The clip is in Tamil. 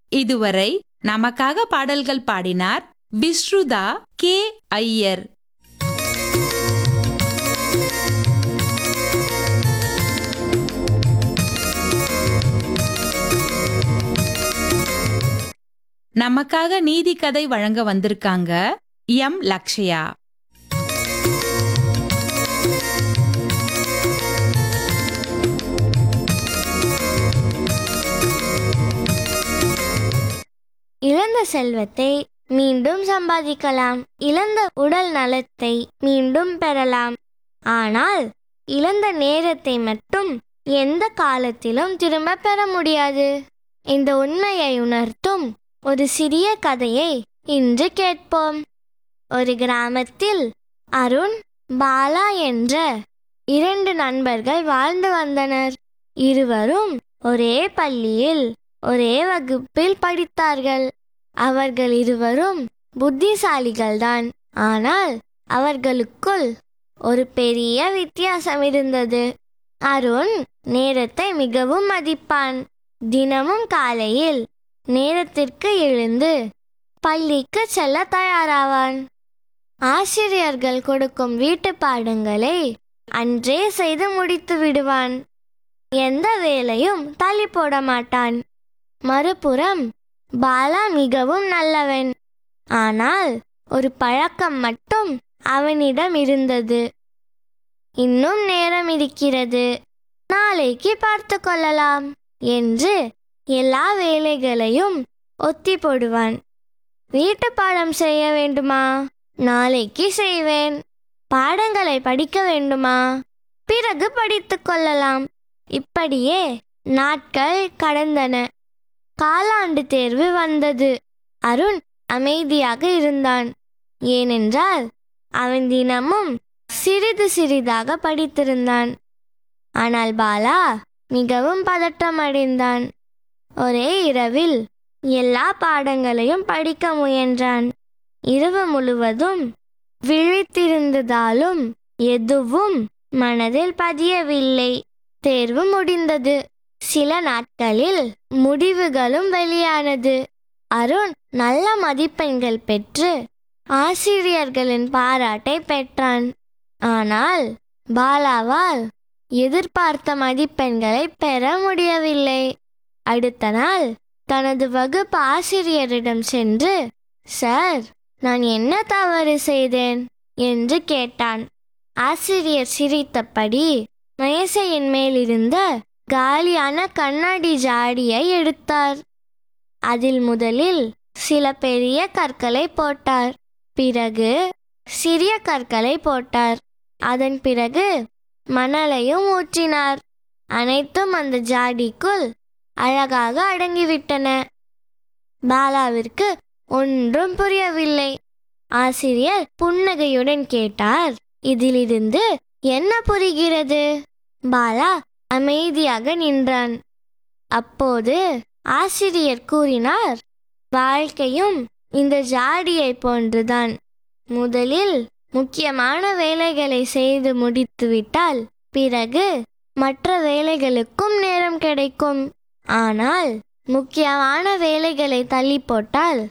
இதுவரை நமக்காக பாடல்கள் பாடினார் பிஸ்ருதா கே ஐயர் நமக்காக நீதி கதை வழங்க வந்திருக்காங்க எம் லக்ஷயா இழந்த செல்வத்தை மீண்டும் சம்பாதிக்கலாம் இழந்த உடல் நலத்தை மீண்டும் பெறலாம் ஆனால் இழந்த நேரத்தை மட்டும் எந்த காலத்திலும் திரும்ப பெற முடியாது இந்த உண்மையை உணர்த்தும் ஒரு சிறிய கதையை இன்று கேட்போம் ஒரு கிராமத்தில் அருண் பாலா என்ற இரண்டு நண்பர்கள் வாழ்ந்து வந்தனர் இருவரும் ஒரே பள்ளியில் ஒரே வகுப்பில் படித்தார்கள் அவர்கள் இருவரும் புத்திசாலிகள்தான் ஆனால் அவர்களுக்குள் ஒரு பெரிய வித்தியாசம் இருந்தது அருண் நேரத்தை மிகவும் மதிப்பான் தினமும் காலையில் நேரத்திற்கு எழுந்து பள்ளிக்கு செல்ல தயாராவான் ஆசிரியர்கள் கொடுக்கும் வீட்டு பாடங்களை அன்றே செய்து முடித்து விடுவான் எந்த வேலையும் தள்ளி போட மாட்டான் மறுபுறம் பாலா மிகவும் நல்லவன் ஆனால் ஒரு பழக்கம் மட்டும் அவனிடம் இருந்தது இன்னும் நேரம் இருக்கிறது நாளைக்கு பார்த்து கொள்ளலாம் என்று எல்லா வேலைகளையும் ஒத்தி போடுவான் வீட்டு பாடம் செய்ய வேண்டுமா நாளைக்கு செய்வேன் பாடங்களை படிக்க வேண்டுமா பிறகு படித்துக் கொள்ளலாம் இப்படியே நாட்கள் கடந்தன காலாண்டு தேர்வு வந்தது அருண் அமைதியாக இருந்தான் ஏனென்றால் அவன் தினமும் சிறிது சிறிதாக படித்திருந்தான் ஆனால் பாலா மிகவும் பதட்டம் அடைந்தான் ஒரே இரவில் எல்லா பாடங்களையும் படிக்க முயன்றான் இரவு முழுவதும் விழித்திருந்ததாலும் எதுவும் மனதில் பதியவில்லை தேர்வு முடிந்தது சில நாட்களில் முடிவுகளும் வெளியானது அருண் நல்ல மதிப்பெண்கள் பெற்று ஆசிரியர்களின் பாராட்டை பெற்றான் ஆனால் பாலாவால் எதிர்பார்த்த மதிப்பெண்களை பெற முடியவில்லை அடுத்த நாள் தனது வகுப்பு ஆசிரியரிடம் சென்று சார் நான் என்ன தவறு செய்தேன் என்று கேட்டான் ஆசிரியர் சிரித்தபடி மேசையின் மேலிருந்த காலியான கண்ணாடி ஜாடியை எடுத்தார் அதில் முதலில் சில பெரிய கற்களை போட்டார் பிறகு சிறிய கற்களை போட்டார் அதன் பிறகு மணலையும் ஊற்றினார் அனைத்தும் அந்த ஜாடிக்குள் அழகாக அடங்கிவிட்டன பாலாவிற்கு ஒன்றும் புரியவில்லை ஆசிரியர் புன்னகையுடன் கேட்டார் இதிலிருந்து என்ன புரிகிறது பாலா அமைதியாக நின்றான் அப்போது ஆசிரியர் கூறினார் வாழ்க்கையும் இந்த ஜாடியை போன்றுதான் முதலில் முக்கியமான வேலைகளை செய்து முடித்துவிட்டால் பிறகு மற்ற வேலைகளுக்கும் நேரம் கிடைக்கும் ஆனால் முக்கியமான வேலைகளை தள்ளி போட்டால்